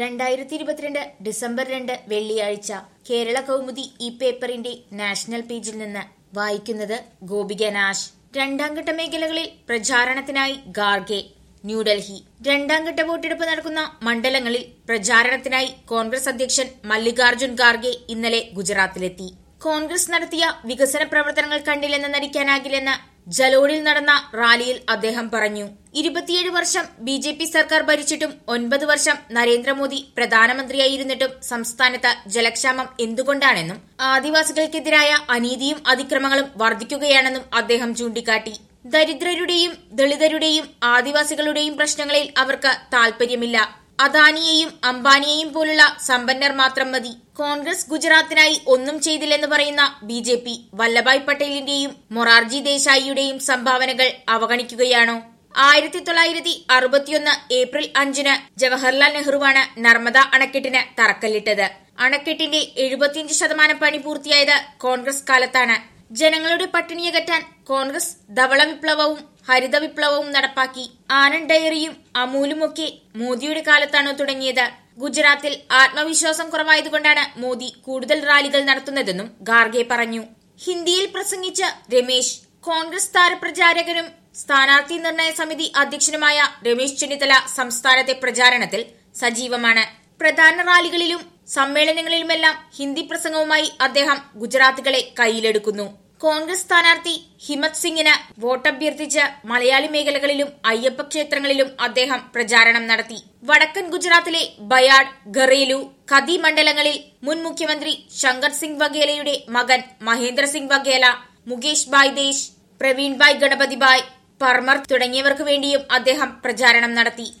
രണ്ടായിരത്തി ഇരുപത്തിരണ്ട് ഡിസംബർ രണ്ട് വെള്ളിയാഴ്ച കേരള കൗമുദി ഈ പേപ്പറിന്റെ നാഷണൽ പേജിൽ നിന്ന് വായിക്കുന്നത് ഗോപിക നാശ് രണ്ടാം ഘട്ട മേഖലകളിൽ പ്രചാരണത്തിനായി ഗാർഗെ ന്യൂഡൽഹി രണ്ടാം ഘട്ട വോട്ടെടുപ്പ് നടക്കുന്ന മണ്ഡലങ്ങളിൽ പ്രചാരണത്തിനായി കോൺഗ്രസ് അധ്യക്ഷൻ മല്ലികാർജുൻ ഖാർഗെ ഇന്നലെ ഗുജറാത്തിലെത്തി കോൺഗ്രസ് നടത്തിയ വികസന പ്രവർത്തനങ്ങൾ കണ്ടില്ലെന്ന് നടിക്കാനാകില്ലെന്ന് ജലോഡിൽ നടന്ന റാലിയിൽ അദ്ദേഹം പറഞ്ഞു ഇരുപത്തിയേഴ് വർഷം ബി ജെ പി സർക്കാർ ഭരിച്ചിട്ടും ഒൻപത് വർഷം നരേന്ദ്രമോദി പ്രധാനമന്ത്രിയായിരുന്നിട്ടും സംസ്ഥാനത്ത് ജലക്ഷാമം എന്തുകൊണ്ടാണെന്നും ആദിവാസികൾക്കെതിരായ അനീതിയും അതിക്രമങ്ങളും വർദ്ധിക്കുകയാണെന്നും അദ്ദേഹം ചൂണ്ടിക്കാട്ടി ദരിദ്രരുടെയും ദളിതരുടെയും ആദിവാസികളുടെയും പ്രശ്നങ്ങളിൽ അവർക്ക് താൽപര്യമില്ല അദാനിയെയും അംബാനിയെയും പോലുള്ള സമ്പന്നർ മാത്രം മതി കോൺഗ്രസ് ഗുജറാത്തിനായി ഒന്നും ചെയ്തില്ലെന്ന് പറയുന്ന ബി ജെ പി വല്ലഭായ് പട്ടേലിന്റെയും മൊറാർജി ദേശായിയുടെയും സംഭാവനകൾ അവഗണിക്കുകയാണോ ആയിരത്തി തൊള്ളായിരത്തി അറുപത്തിയൊന്ന് ഏപ്രിൽ അഞ്ചിന് ജവഹർലാൽ നെഹ്റുവാണ് നർമ്മദ അണക്കെട്ടിന് തറക്കല്ലിട്ടത് അണക്കെട്ടിന്റെ എഴുപത്തിയഞ്ച് ശതമാനം പണി പൂർത്തിയായത് കോൺഗ്രസ് കാലത്താണ് ജനങ്ങളുടെ പട്ടിണിയകറ്റാൻ കോൺഗ്രസ് ധവള വിപ്ലവവും ഹരിത വിപ്ലവവും നടപ്പാക്കി ആനന്ദ് ഡയറിയും അമൂലുമൊക്കെ മോദിയുടെ കാലത്താണ് തുടങ്ങിയത് ഗുജറാത്തിൽ ആത്മവിശ്വാസം കുറവായതുകൊണ്ടാണ് മോദി കൂടുതൽ റാലികൾ നടത്തുന്നതെന്നും ഖാർഗെ പറഞ്ഞു ഹിന്ദിയിൽ പ്രസംഗിച്ച രമേശ് കോൺഗ്രസ് താരപ്രചാരകനും സ്ഥാനാർത്ഥി നിർണയ സമിതി അധ്യക്ഷനുമായ രമേശ് ചെന്നിത്തല സംസ്ഥാനത്തെ പ്രചാരണത്തിൽ സജീവമാണ് പ്രധാന റാലികളിലും സമ്മേളനങ്ങളിലുമെല്ലാം ഹിന്ദി പ്രസംഗവുമായി അദ്ദേഹം ഗുജറാത്തുകളെ കയ്യിലെടുക്കുന്നു കോൺഗ്രസ് സ്ഥാനാർത്ഥി ഹിമത് സിംഗിന് വോട്ടഭ്യർത്ഥിച്ച് മലയാളി മേഖലകളിലും അയ്യപ്പ ക്ഷേത്രങ്ങളിലും അദ്ദേഹം പ്രചാരണം നടത്തി വടക്കൻ ഗുജറാത്തിലെ ബയാഡ് ഗറേലു ഖദി മണ്ഡലങ്ങളിൽ മുൻ മുഖ്യമന്ത്രി ശങ്കർ സിംഗ് വഗേലയുടെ മകൻ മഹേന്ദ്ര സിംഗ് വഗേല മുകേഷ് ഭായ് ദേശ് പ്രവീൺ ഭായ് ഗണപതി ഭായ് പർമർ തുടങ്ങിയവർക്ക് വേണ്ടിയും അദ്ദേഹം പ്രചാരണം നടത്തി